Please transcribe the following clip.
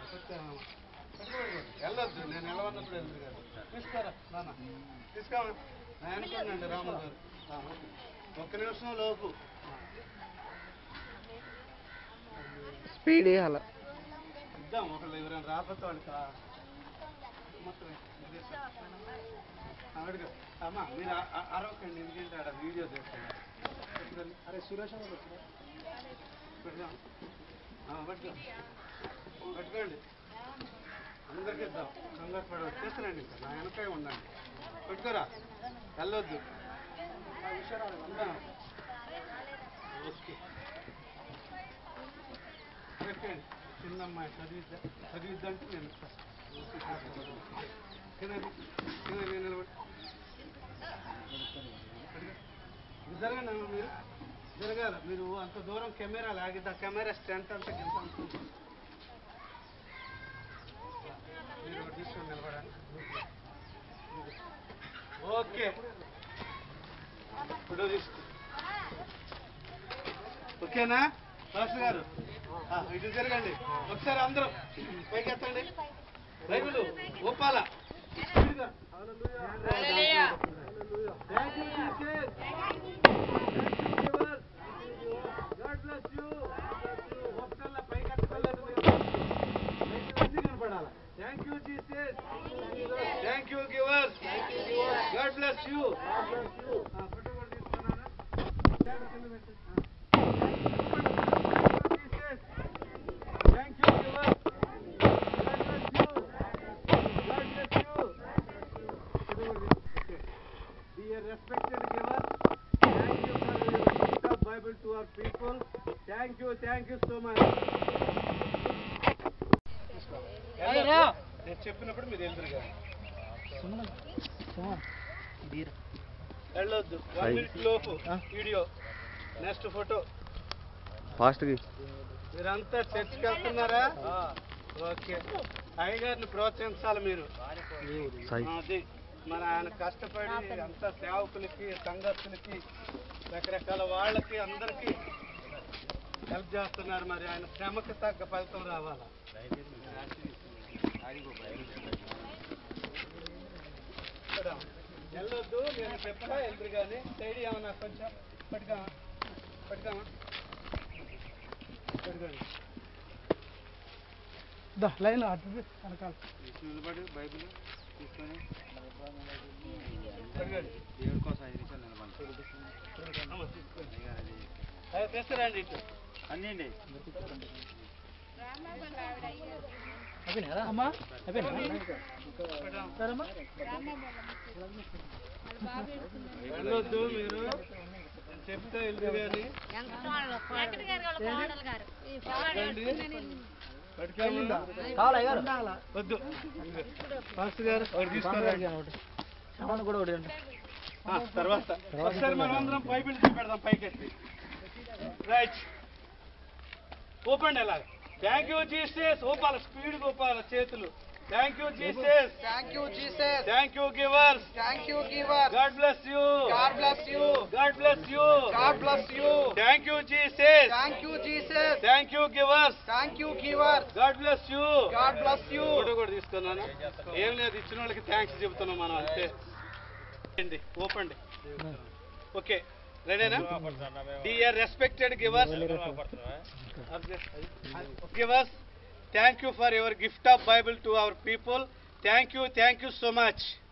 వెళ్ళొద్దు నేను నిలవన్నప్పుడు వెళ్తారు కదా తీసుకోరా నాన్న తీసుకోమా నేను అనుకున్నాండి రాములు గారు ఆ, ఓకే. ఒక్క నిమిషం లోపు స్పీడ్ ఇవ్వాల ఇద్దాం ఒకళ్ళు ఎవరైనా రాకపోతే వాళ్ళకి ఆ- మొత్తం ఇదే సార్. ఆ, అడుగు. అమ్మా మీరు అ- అ- అరవకండి ఎందుకంటే ఆడ వీడియో చేస్తున్నారు పెట్టుకోండి. అరే సురేష్ అన్న వచ్చినా? పెట్టుకో. ఆ, పట్టుకో పట్టుకోండి అందరికీ ఇద్దాం కంగారు పడ వచ్చేస్తానండి ఇంకా నా వెనకాయ ఉండండి పెట్టుకోరా వెళ్ళొద్దు ఉందాం. ఓకే పెట్టండి చిన్న అమ్మాయి చదివిద్దా చదివిద్దంటే నేను కింద కింద నిలబడి జరగండి అమ్మ మీరు జరగాల మీరు అంత దూరం కెమెరా లాగిద్ది ఆ కెమెరా స్ట్రెంత్ అంతా కింద ఉంటుంది. మీరు ఒకటి తీసుకొని నిలబడండి ఓకే ఇప్పుడు తీసుకో ఓకేనా రాసు గారు ఆ, ఇటు జరగండి ఒకసారి అందరూ పైకి ఎత్తండి బైబిల్ ఓపాల స్పీడ్గా. Thank you, Jesus. Thank you, Jesus. God bless you. ఒక్కళ్ళ పైకి ఎత్తలేదు మీరు. పైకి అన్ని కనపడాల. Thank you, Jesus. Thank you, givers. God bless you. ఆ, ఫోటో కూడా తీసుకున్నారా? చేతులు కింద పెట్టు. ఆ. Thank you, givers. God bless you. God bless you. Photo కూడా తీసు- Okay. Dear respected givers, thank you for your gift of Bible to our people. Thank you, thank you so much. నేను చెప్పినప్పుడు మీరు వెళ్తారు కదా వెళ్ళొద్దు వన్ మినిట్ లోపు video next photo ఫాస్ట్గా మీరంతా చర్చికి వెళ్తున్నారా ఓకే అయ్యగారిని ప్రోత్సహించాలి మీరు సాయి అది మన ఆయన కష్టపడి అంత సేవకులకి సంఘస్థులకి రకరకాల వాళ్ళకి అందరికీ హెల్ప్ చేస్తున్నారు మరి ఆయన శ్రమకి తగ్గ ఫలితం రావాలా ఇక్కడ వెళ్ళొద్దు నేను చెప్తా ఎదురు కానీ సైడ్ ఏమన్నా కొంచెం పట్టుకామా పట్టుకామా పట్టుకోండి లైన్ అటు వెనకాల నిలబడి బైబిల్ తీసుకొని పట్టుకోండి దేవుడి కోసం ఐదు నిమిషాలు నిలబడి తీసుకోండి అదే తెస్తారండి ఇటు అన్నీ అమ్మా అయిపోయినా సరేమ్మా వెళ్ళొద్దు మీరు చెప్తే వెళ్దు కానీ పట్టుకోండి కావాలా గారు వద్దు ఫాస్ట్ గారు ఒకటి తీసుకోండి శ్రవణ్ కూడా ఒకటి అండి ఆ, తర్వాత ఒకసారి మనం అందరం బైబిల్ చూపెడదాం పైకెత్తి రైట్ ఓపెన్ ఎలా థ్యాంక్ యూ జీసస్ ఓపాల స్పీడ్ ఓపాల చేతులు thank you Jesus thank you Jesus thank you givers thank you giver God bless you God bless you God bless you God bless you thank you Jesus thank you Jesus thank you givers thank you giver God bless you God bless you photo కూడా తీసుకున్నాను ఏం లేదు ఇచ్చిన వాళ్ళకి thanks చెబుతున్నాం మనం అంతే అండి ఓపెన్ ఓకే రెడీనా dear respected givers givers thank you for your gift of Bible to our people thank you thank you so much